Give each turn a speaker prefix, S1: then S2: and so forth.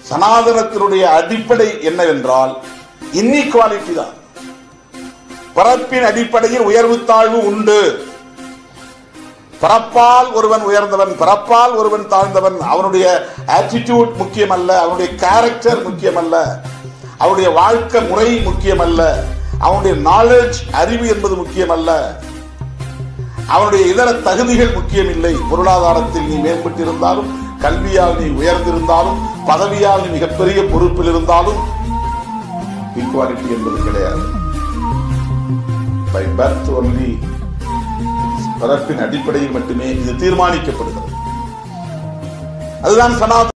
S1: சனாதனத்தினுடைய அடிப்படை என்னவென்றால் இன்இக்வாலிட்டி தான் பிறப்பின் அடிப்படையில் உயர்வு தாழ்வு உண்டு பிறப்பால் ஒருவன் உயர்ந்தவன் பிறப்பால் ஒருவன் தாழ்ந்தவன் அவனுடைய ஆட்டிடியூட் முக்கியமல்ல அவனுடைய கேரக்டர் முக்கியமல்ல அவனுடைய வாழ்க்கை முறை முக்கியமல்ல அவனுடைய நாலேஜ் அறிவு என்பது முக்கியமல்ல அவனுடைய இதர தகுதிகள் முக்கியமில்லை பொருளாதாரத்தில் நீ மேம்பட்டிருந்தாலும் கல்வியால் நீ உயர்ந்திருந்தாலும் பதவியால் நீ மிகப்பெரிய பொறுப்பில் இருந்தாலும் ஈக்குவாலிட்டி என்பது கிடையாது பை பர்த் ஒன்லி பிறப்பின் அடிப்படையில் மட்டுமே இது தீர்மானிக்கப்படுகிறது அதுதான் சனாதன